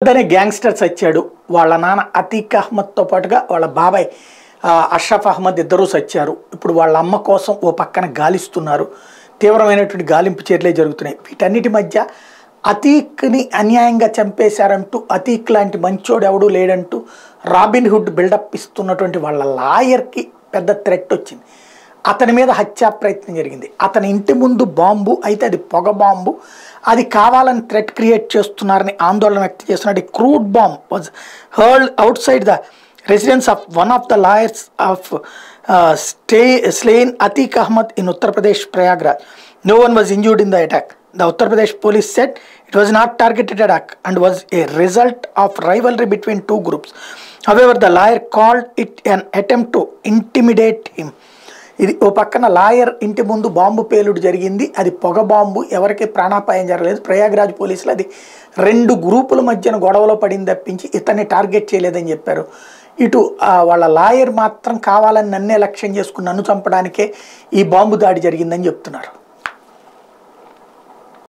అనే గ్యాంగ్స్టర్ చచ్చాడు వాళ్ళ నాన్న అతీక్ అహ్మద్తో పాటుగా వాళ్ళ బాబాయ్ ఆ, అష్రఫ్ అహ్మద్ ఇద్దరూ చచ్చారు ఇప్పుడు వాళ్ళ అమ్మ కోసం ఓ పక్కన గాలిస్తున్నారు తీవ్రమైనటువంటి గాలింపు చర్యలే జరుగుతున్నాయి వీటన్నిటి మధ్య అతీక్ని అన్యాయంగా చంపేశారంటూ అతీక్ లాంటి మంచోడు ఎవడూ లేడంటూ రాబిన్ హుడ్ బిల్డప్ ఇస్తున్నటువంటి వాళ్ళ లాయర్కి పెద్ద థ్రెట్ వచ్చింది అతని మీద హత్యా ప్రయత్నం జరిగింది అతని ఇంటి ముందు బాంబు అయితే అది పొగ బాంబు అది కావాలని థ్రెట్ క్రియేట్ చేస్తున్నారని ఆందోళన వ్యక్తం చేస్తున్నట్టు crude bomb was hurled outside the residence of one of the lawyers of stay slain Atiq Ahmed in Uttar Pradesh Prayagraj no one was injured in the attack The Uttar Pradesh police said it was not targeted attack and was a result of rivalry between two groups. However, the lawyer called it an attempt to intimidate him. ఇది ఓ పక్కన lawyer ఇంటి ముందు bomb పేలుడు జరిగింది అది పొగ bomb ఎవరికి ప్రాణాపాయం జరగలేదు ప్రయాగ్రాజ్ పోలీసులు అది రెండు గ్రూపుల మధ్యన గొడవలో పడింది తప్పించి ఇతన్ని టార్గెట్ చేయలేదని చెప్పారు ఇటు ఆ, వాళ్ళ లాయర్ మాత్రం కావాలని నన్నే లక్ష్యం చేసుకుని నన్ను చంపడానికే ఈ బాంబు దాడి జరిగిందని చెప్తున్నారు